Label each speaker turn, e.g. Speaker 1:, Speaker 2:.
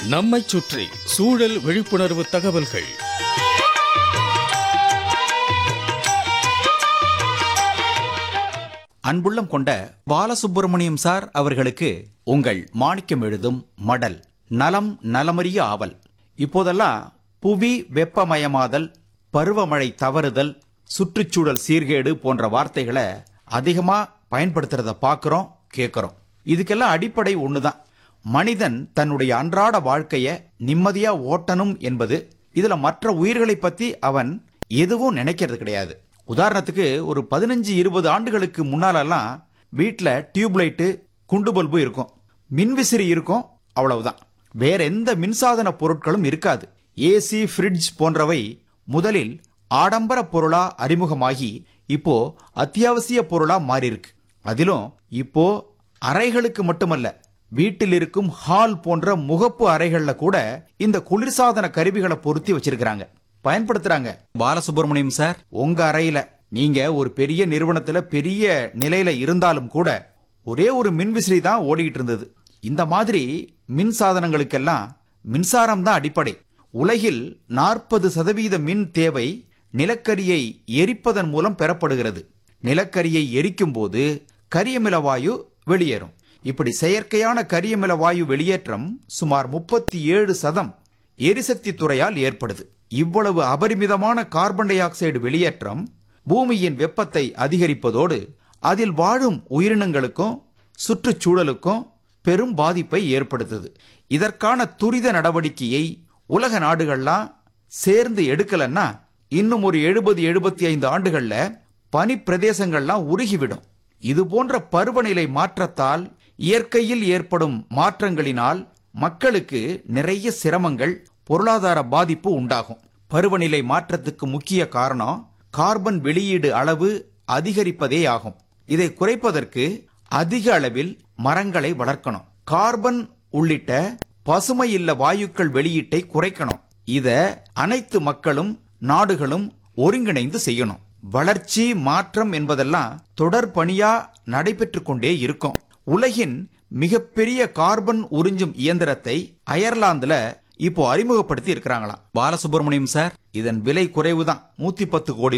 Speaker 1: நம்மைச் சுற்றி சூழல் விழிப்புணர்வு தகவல்கள்
Speaker 2: அன்புள்ளம் கொண்ட பாலசுப்பிரமணியம் சார் அவர்களுக்கு உங்கள் மாணிக்கம் எழுதும் மடல் நலம் நலமறிய ஆவல் இப்போதெல்லாம் புவி வெப்பமயமாதல் பருவமழை தவறுதல் சுற்றுச்சூழல் சீர்கேடு போன்ற வார்த்தைகளை அதிகமா பயன்படுத்துறத பார்க்கறோம் கேட்கறோம் இதுக்கெல்லாம் அடிப்படை ஒண்ணுதான் மனிதன் தன்னுடைய அன்றாட வாழ்க்கைய நிம்மதியா ஓட்டணும் என்பது இதுல மற்ற உயிர்களை பத்தி அவன் எதுவும் நினைக்கிறது கிடையாது உதாரணத்துக்கு ஒரு பதினஞ்சு இருபது ஆண்டுகளுக்கு முன்னாலெல்லாம் வீட்டில் டியூப்லைட்டு குண்டு பல்பு இருக்கும் மின்விசிறி இருக்கும் அவ்வளவுதான் வேற எந்த மின்சாதன பொருட்களும் இருக்காது ஏசி ஃப்ரிட்ஜ் போன்றவை முதலில் ஆடம்பர பொருளா அறிமுகமாகி இப்போ அத்தியாவசிய பொருளா மாறியிருக்கு அதிலும் இப்போ அறைகளுக்கு மட்டுமல்ல வீட்டில் இருக்கும் ஹால் போன்ற முகப்பு அறைகள்ல கூட இந்த குளிர்சாதன கருவிகளை பொருத்தி வச்சிருக்கிறாங்க பயன்படுத்துறாங்க பாலசுப்ரமணியம் சார் உங்க அறையில நீங்க ஒரு பெரிய நிறுவனத்துல பெரிய நிலையில இருந்தாலும் கூட ஒரே ஒரு மின்விசிறி தான் ஓடிக்கிட்டு இருந்தது இந்த மாதிரி மின் சாதனங்களுக்கெல்லாம் மின்சாரம் தான் அடிப்படை உலகில் நாற்பது சதவீத மின் தேவை நிலக்கரியை எரிப்பதன் மூலம் பெறப்படுகிறது நிலக்கரியை எரிக்கும் போது கரியமில வாயு வெளியேறும் இப்படி செயற்கையான கரியமில வாயு வெளியேற்றம் சுமார் முப்பத்தி ஏழு சதம் எரிசக்தி துறையால் ஏற்படுது இவ்வளவு அபரிமிதமான கார்பன் டை ஆக்சைடு வெளியேற்றம் பூமியின் வெப்பத்தை அதிகரிப்பதோடு அதில் வாழும் உயிரினங்களுக்கும் சுற்றுச்சூழலுக்கும் பெரும் பாதிப்பை ஏற்படுத்துது இதற்கான துரித நடவடிக்கையை உலக நாடுகள்லாம் சேர்ந்து எடுக்கலன்னா இன்னும் ஒரு எழுபது எழுபத்தி ஐந்து ஆண்டுகள்ல பனி பிரதேசங்கள்லாம் உருகிவிடும் இது போன்ற பருவநிலை மாற்றத்தால் இயற்கையில் ஏற்படும் மாற்றங்களினால் மக்களுக்கு நிறைய சிரமங்கள் பொருளாதார பாதிப்பு உண்டாகும் பருவநிலை மாற்றத்துக்கு முக்கிய காரணம் கார்பன் வெளியீடு அளவு அதிகரிப்பதே ஆகும் இதை குறைப்பதற்கு அதிக அளவில் மரங்களை வளர்க்கணும் கார்பன் உள்ளிட்ட பசுமை இல்ல வாயுக்கள் வெளியீட்டை குறைக்கணும் இத அனைத்து மக்களும் நாடுகளும் ஒருங்கிணைந்து செய்யணும் வளர்ச்சி மாற்றம் என்பதெல்லாம் தொடர் பணியா நடைபெற்று கொண்டே இருக்கும் உலகின் மிகப்பெரிய கார்பன் உறிஞ்சும் இயந்திரத்தை அயர்லாந்துல இப்போ அறிமுகப்படுத்தி இருக்கிறாங்களாம் பாலசுப்ரமணியம் சார் இதன் விலை குறைவுதான் நூத்தி பத்து கோடி